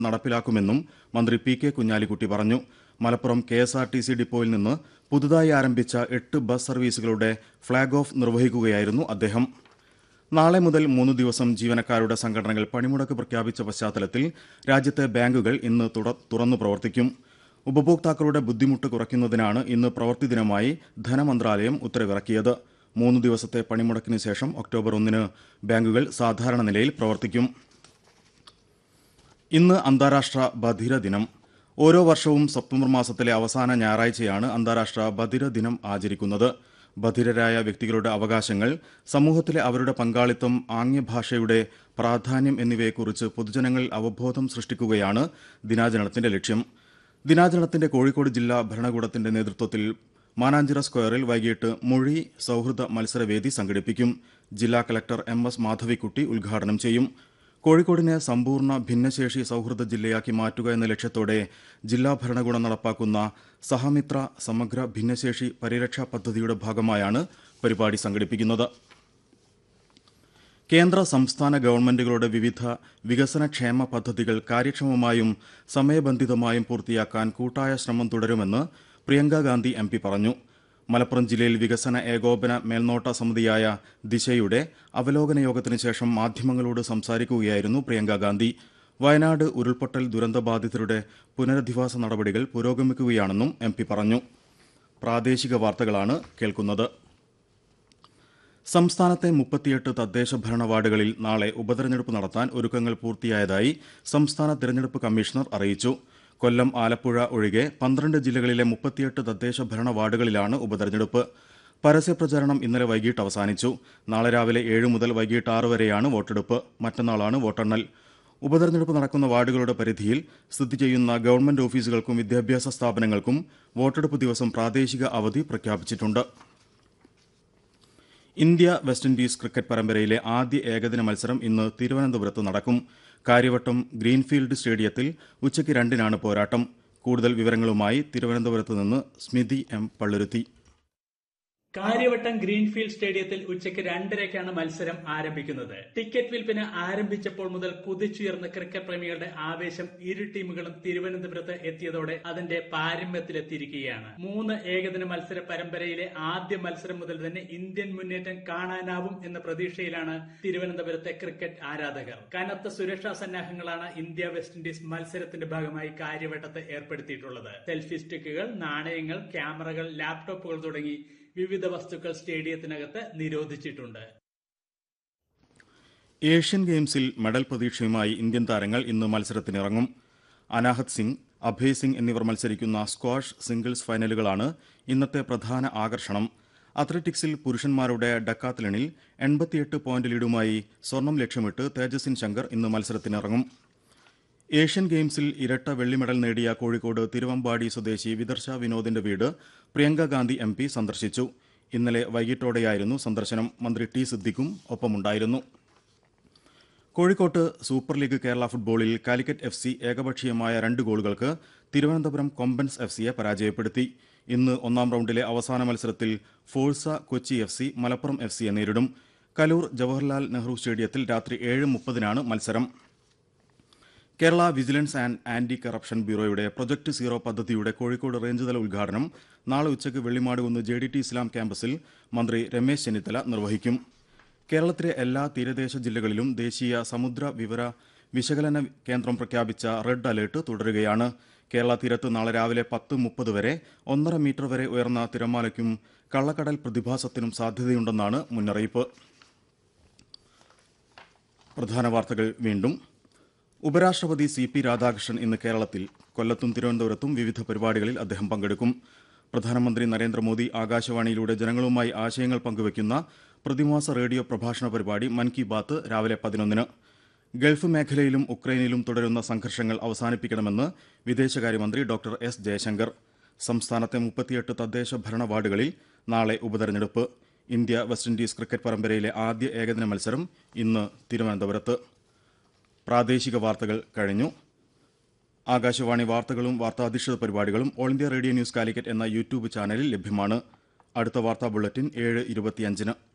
നടപ്പിലാക്കുമെന്നും മന്ത്രി P K Kunhalikutty പറഞ്ഞു Malappuram K S R T C ഡിപ്പോയിൽ നിന്ന് പുതുതായി ആരംഭിച്ച എട്ട് ബസ് സർവീസുകളുടെ ഫ്ളാഗ് ഓഫ് നിർവഹിക്കുകയായിരുന്നു അദ്ദേഹം നാളെ മുതൽ മൂന്ന് ദിവസം ജീവനക്കാരുടെ സംഘടനകൾ പണിമുടക്ക് പ്രഖ്യാപിച്ച പശ്ചാത്തലത്തിൽ രാജ്യത്തെ ബാങ്കുകൾ ഇന്ന് തുട- തുറന്നു പ്രവർത്തിക്കും ഉപഭോക്താക്കളുടെ ബുദ്ധിമുട്ട് കുറയ്ക്കുന്നതിനാണ് ഇന്ന് പ്രവൃത്തി ദിനമായി ധനമന്ത്രാലയം ഉത്തരവിറക്കിയത് മൂന്ന് ദിവസത്തെ പണിമുടക്കിന് ശേഷം ഒക്ടോബർ ഒന്നിന് ബാങ്കുകൾ സാധാരണ നിലയിൽ പ്രവർത്തിക്കും ഇന്ന് അന്താരാഷ്ട്ര ബധിര ദിനം ഓരോ വർഷവും സെപ്റ്റംബർ മാസത്തിലെ അവസാന ഞായറാഴ്ചയാണ് അന്താരാഷ്ട്ര ബധിര ദിനം ആചരിക്കുന്നത് ബധിരരായ വ്യക്തികളുടെ അവകാശങ്ങൾ സമൂഹത്തിലെ അവരുടെ പങ്കാളിത്തം ആംഗ്യഭാഷയുടെ പ്രാധാന്യം എന്നിവയെക്കുറിച്ച് പൊതുജനങ്ങളിൽ അവബോധം സൃഷ്ടിക്കുകയാണ് ദിനാചരണത്തിന്റെ ലക്ഷ്യം ദിനാചരണത്തിന്റെ കോഴിക്കോട് ജില്ലാ ഭരണകൂടത്തിന്റെ നേതൃത്വത്തിൽ മാനാഞ്ചിറ സ്ക്വയറിൽ വൈകിട്ട് മൊഴി സൗഹൃദ മത്സരവേദി സംഘടിപ്പിക്കും ജില്ലാ കലക്ടർ എം എസ് മാധവിക്കുട്ടി ഉദ്ഘാടനം ചെയ്യും കോഴിക്കോടിനെ സമ്പൂർണ്ണ ഭിന്നശേഷി സൗഹൃദ ജില്ലയാക്കി മാറ്റുക എന്ന ലക്ഷ്യത്തോടെ ജില്ലാ ഭരണകൂടം നടപ്പാക്കുന്ന സഹമിത്ര സമഗ്ര ഭിന്നശേഷി പരിരക്ഷാ പദ്ധതിയുടെ ഭാഗമായാണ് പരിപാടി സംഘടിപ്പിക്കുന്നത് കേന്ദ്ര സംസ്ഥാന ഗവൺമെന്റുകളുടെ വിവിധ വികസനക്ഷേമ പദ്ധതികൾ കാര്യക്ഷമമായും സമയബന്ധിതമായും പൂർത്തിയാക്കാൻ കൂട്ടായ ശ്രമം തുടരുമെന്ന് പ്രിയങ്ക ഗാന്ധി എം പി പറഞ്ഞു മലപ്പുറം ജില്ലയിൽ വികസന ഏകോപന മേൽനോട്ട സമിതിയായ ദിശയുടെ അവലോകന യോഗത്തിന് ശേഷം മാധ്യമങ്ങളോട് സംസാരിക്കുകയായിരുന്നു പ്രിയങ്ക ഗാന്ധി വയനാട് ഉരുൾപൊട്ടൽ ദുരന്തബാധിതരുടെ പുനരധിവാസ നടപടികൾ പുരോഗമിക്കുകയാണെന്നും എം പി പറഞ്ഞു പ്രാദേശിക വാർത്തകളാണ് കേൾക്കുന്നത് സംസ്ഥാനത്തെ മുപ്പത്തിയെട്ട് തദ്ദേശ ഭരണ വാർഡുകളിൽ നാളെ ഉപതെരഞ്ഞെടുപ്പ് നടത്താൻ ഒരുക്കങ്ങൾ പൂർത്തിയായതായി സംസ്ഥാന തെരഞ്ഞെടുപ്പ് കമ്മീഷണർ അറിയിച്ചു കൊല്ലം ആലപ്പുഴ ഒഴികെ പന്ത്രണ്ട് ജില്ലകളിലെ മുപ്പത്തിയെട്ട് തദ്ദേശ ഭരണ വാർഡുകളിലാണ് ഉപതെരഞ്ഞെടുപ്പ് പരസ്യപ്രചാരണം ഇന്നലെ വൈകിട്ട് അവസാനിച്ചു നാളെ രാവിലെ ഏഴ് മുതൽ വൈകിട്ട് ആറ് വരെയാണ് വോട്ടെടുപ്പ് മറ്റന്നാളാണ് വോട്ടെണ്ണൽ ഉപതെരഞ്ഞെടുപ്പ് നടക്കുന്ന വാർഡുകളുടെ പരിധിയിൽ സ്ഥിതി ചെയ്യുന്ന ഗവൺമെന്റ് ഓഫീസുകൾക്കും വിദ്യാഭ്യാസ സ്ഥാപനങ്ങൾക്കും വോട്ടെടുപ്പ് ദിവസം പ്രാദേശിക അവധി പ്രഖ്യാപിച്ചിട്ടുണ്ട് ഇന്ത്യ വെസ്റ്റ് ഇൻഡീസ് ക്രിക്കറ്റ് പരമ്പരയിലെ ആദ്യ ഏകദിന മത്സരം ഇന്ന് തിരുവനന്തപുരത്ത് നടക്കും കാര്യവട്ടം ഗ്രീൻഫീൽഡ് സ്റ്റേഡിയത്തിൽ ഉച്ചയ്ക്ക് രണ്ടിനാണ് പോരാട്ടം കൂടുതൽ വിവരങ്ങളുമായി തിരുവനന്തപുരത്ത് നിന്ന് സ്മിതി എം പള്ളുരുത്തി കാര്യവട്ടം ഗ്രീൻഫീൽഡ് സ്റ്റേഡിയത്തിൽ ഉച്ചയ്ക്ക് രണ്ടരയ്ക്കാണ് മത്സരം ആരംഭിക്കുന്നത് ടിക്കറ്റ് വിൽപ്പന ആരംഭിച്ചപ്പോൾ മുതൽ കുതിച്ചുയർന്ന ക്രിക്കറ്റ് പ്രേമികളുടെ ആവേശം ഇരു ടീമുകളും തിരുവനന്തപുരത്ത് എത്തിയതോടെ അതിന്റെ പാരമ്യത്തിലെത്തിയിരിക്കുകയാണ് മൂന്ന് ഏകദിന മത്സര പരമ്പരയിലെ ആദ്യ മത്സരം മുതൽ തന്നെ ഇന്ത്യൻ മുന്നേറ്റം കാണാനാവും എന്ന പ്രതീക്ഷയിലാണ് തിരുവനന്തപുരത്തെ ക്രിക്കറ്റ് ആരാധകർ കനത്ത സുരക്ഷാ സന്നാഹങ്ങളാണ് ഇന്ത്യ വെസ്റ്റ് ഇൻഡീസ് മത്സരത്തിന്റെ ഭാഗമായി കാര്യവട്ടത്ത് ഏർപ്പെടുത്തിയിട്ടുള്ളത് സെൽഫി സ്റ്റിക്കുകൾ നാണയങ്ങൾ ക്യാമറകൾ ലാപ്ടോപ്പുകൾ തുടങ്ങി വിവിധ വസ്തുക്കൾ സ്റ്റേഡിയത്തിനകത്ത് നിരോധിച്ചിട്ടുണ്ട് ഏഷ്യൻ ഗെയിംസിൽ മെഡൽ പ്രതീക്ഷയുമായി ഇന്ത്യൻ താരങ്ങൾ ഇന്ന് മത്സരത്തിനിറങ്ങും അനാഹത് സിംഗ് അഭയ് സിംഗ് എന്നിവർ മത്സരിക്കുന്ന സ്ക്വാഷ് സിംഗിൾസ് ഫൈനലുകളാണ് ഇന്നത്തെ പ്രധാന ആകർഷണം അത്ലറ്റിക്സിൽ പുരുഷന്മാരുടെ ഡക്കാത്തലണിൽ എൺപത്തിയെട്ട് പോയിന്റ് ലീഡുമായി സ്വർണം ലക്ഷ്യമിട്ട് തേജസ്വിൻ ശങ്കർ ഇന്ന് മത്സരത്തിനിറങ്ങും ഏഷ്യൻ ഗെയിംസിൽ ഇരട്ട വെള്ളി മെഡൽ നേടിയ കോഴിക്കോട് തിരുവമ്പാടി സ്വദേശി വിദർശ വിനോദിന്റെ വീട് പ്രിയങ്ക ഗാന്ധി എം പി സന്ദർശിച്ചു ഇന്നലെ വൈകിട്ടോടെയായിരുന്നു സന്ദർശനം മന്ത്രി ടി സിദ്ദിഖും ഒപ്പമുണ്ടായിരുന്നു കോഴിക്കോട്ട് സൂപ്പർ ലീഗ് കേരള ഫുട്ബോളിൽ കാലിക്കറ്റ് എഫ് സി ഏകപക്ഷീയമായ രണ്ട് ഗോളുകൾക്ക് തിരുവനന്തപുരം കൊമ്പൻസ് എഫ് സിയെ പരാജയപ്പെടുത്തി ഇന്ന് ഒന്നാം റൗണ്ടിലെ അവസാന മത്സരത്തിൽ Forca Kochi F C Malappuram F സിയെ നേരിടും കലൂർ ജവഹർലാൽ നെഹ്റു സ്റ്റേഡിയത്തിൽ രാത്രി ഏഴ് മുപ്പതിനാണ് മത്സരം Kerala vigilance and anti corruption ബ്യൂറോയുടെ പ്രൊജക്ട് സീറോ പദ്ധതിയുടെ കോഴിക്കോട് റേഞ്ച് തല ഉദ്ഘാടനം നാളെ ഉച്ചയ്ക്ക് Vellimadukunnu J D T Islam ക്യാമ്പസിൽ മന്ത്രി രമേശ് ചെന്നിത്തല നിർവഹിക്കും കേരളത്തിലെ എല്ലാ തീരദേശ ജില്ലകളിലും ദേശീയ സമുദ്ര വിവര വിശകലന കേന്ദ്രം പ്രഖ്യാപിച്ച റെഡ് അലേർട്ട് തുടരുകയാണ് കേരള തീരത്ത് നാളെ രാവിലെ പത്ത് മുപ്പത് വരെ ഒന്നര മീറ്റർ വരെ ഉയർന്ന തിരമാലയ്ക്കും കള്ളക്കടൽ പ്രതിഭാസത്തിനും സാധ്യതയുണ്ടെന്നാണ് മുന്നറിയിപ്പ് പ്രധാന വാർത്തകൾ വീണ്ടും ഉപരാഷ്ട്രപതി സി പി രാധാകൃഷ്ണൻ ഇന്ന് കേരളത്തിൽ കൊല്ലത്തും തിരുവനന്തപുരത്തും വിവിധ പരിപാടികളിൽ അദ്ദേഹം പങ്കെടുക്കും പ്രധാനമന്ത്രി നരേന്ദ്രമോദി ആകാശവാണിയിലൂടെ ജനങ്ങളുമായി ആശയങ്ങൾ പങ്കുവയ്ക്കുന്ന പ്രതിമാസ റേഡിയോ പ്രഭാഷണ പരിപാടി മൻ കി ബാത്ത് രാവിലെ പതിനൊന്നിന് ഗൾഫ് മേഖലയിലും ഉക്രൈനിലും തുടരുന്ന സംഘർഷങ്ങൾ അവസാനിപ്പിക്കണമെന്ന് വിദേശകാര്യമന്ത്രി ഡോക്ടർ എസ് ജയശങ്കർ സംസ്ഥാനത്തെ മുപ്പത്തിയെട്ട് തദ്ദേശ ഭരണ വാർഡുകളിൽ നാളെ ഉപതെരഞ്ഞെടുപ്പ് ഇന്ത്യ വെസ്റ്റ് ഇൻഡീസ് ക്രിക്കറ്റ് പരമ്പരയിലെ ആദ്യ ഏകദിന മത്സരം ഇന്ന് തിരുവനന്തപുരത്ത് പ്രാദേശിക വാർത്തകൾ കഴിഞ്ഞു ആകാശവാണി വാർത്തകളും വാർത്താധിഷ്ഠിത പരിപാടികളും All India Radio news Calicut എന്ന യൂട്യൂബ് ചാനലിൽ ലഭ്യമാണ് അടുത്ത വാർത്താ ബുള്ളറ്റിൻ ഏഴ് ഇരുപത്തിയഞ്ചിന്